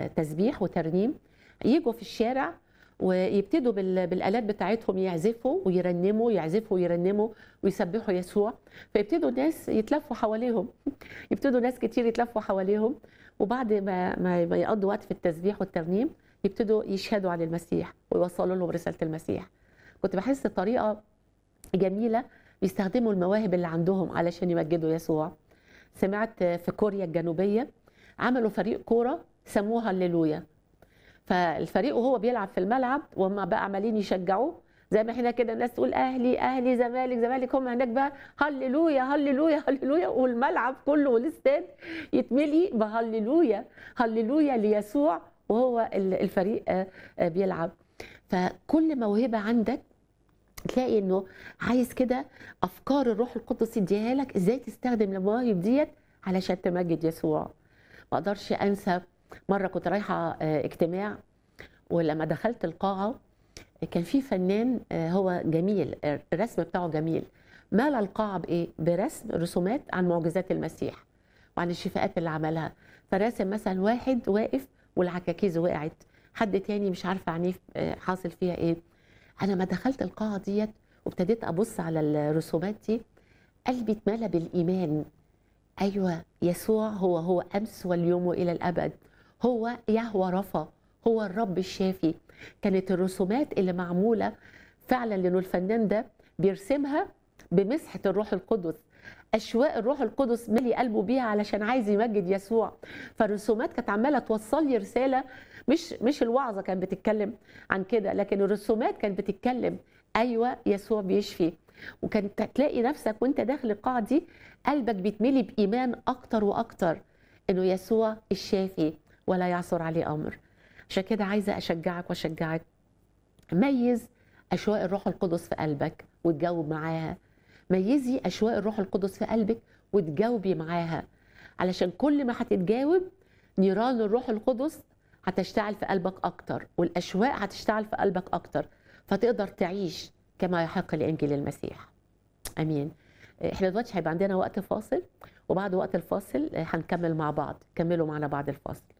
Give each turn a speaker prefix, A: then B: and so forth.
A: تسبيح وترنيم يجوا في الشارع ويبتدوا بال- بالالات بتاعتهم يعزفوا ويرنموا يعزفوا ويرنموا ويسبحوا يسوع فيبتدوا الناس يتلفوا حواليهم يبتدوا ناس كتير يتلفوا حواليهم وبعد ما ما ما يقضوا وقت في التسبيح والترنيم يبتدوا يشهدوا عن المسيح ويوصلوا لهم رساله المسيح كنت بحس طريقه جميله بيستخدموا المواهب اللي عندهم علشان يمجدوا يسوع سمعت في كوريا الجنوبيه عملوا فريق كوره سموه هللويا فالفريق وهو بيلعب في الملعب وهم بقى عمالين يشجعوه زي ما احنا كده الناس تقول اهلي اهلي زمالك زمالك هم هناك بقى هللويا هللويا هللويا والملعب كله والاستاد يتملي بهللويا هللويا ليسوع وهو ال- الفريق آه، آه، بيلعب فكل موهبه عندك تلاقي انه عايز كده افكار الروح القدس يديها لك ازاي تستخدم المواهب ديت علشان تمجد يسوع ما اقدرش انسى مره كنت رايحه آه، اجتماع ولما دخلت القاعه كان في فنان آه، هو جميل آه، الرسم بتاعه جميل مال القاعه بايه برسم رسومات عن معجزات المسيح وعن الشفاءات اللي عملها فراسم مثلا واحد واقف والعكاكيز وقعت حد تاني مش عارفه عينيه آه، حاصل فيها ايه انا ما دخلت القاعه ديت وابتديت ابص على الرسومات دي قلبي اتملى بالايمان ايوه يسوع هو هو امس واليوم والى الابد هو يهوى رفا هو الرب الشافي كانت الرسومات اللي معموله فعلا لانه الفنان ده بيرسمها بمسحه الروح القدس اشواق الروح القدس ملي قلبه بيها علشان عايز يمجد يسوع فالرسومات كانت عماله توصل لي رساله مش مش الوعظه كانت بتتكلم عن كده لكن الرسومات كانت بتتكلم ايوه يسوع بيشفي وكانت تلاقي نفسك وانت داخل القاعه دي قلبك بيتملي بايمان اكتر واكتر انه يسوع الشافي ولا يعثر عليه امر عشان كده عايزه اشجعك واشجعك ميز اشواق الروح القدس في قلبك وتجاوب معاها ميزي اشواق الروح القدس في قلبك وتجاوبي معاها علشان كل ما هتتجاوب نيران الروح القدس هتشتعل في قلبك اكتر والاشواق هتشتعل في قلبك اكتر فتقدر تعيش كما يحق لانجيل المسيح امين احنا دلوقتي هيبقى عندنا وقت فاصل وبعد وقت الفاصل هنكمل مع بعض كملوا معنا بعد الفاصل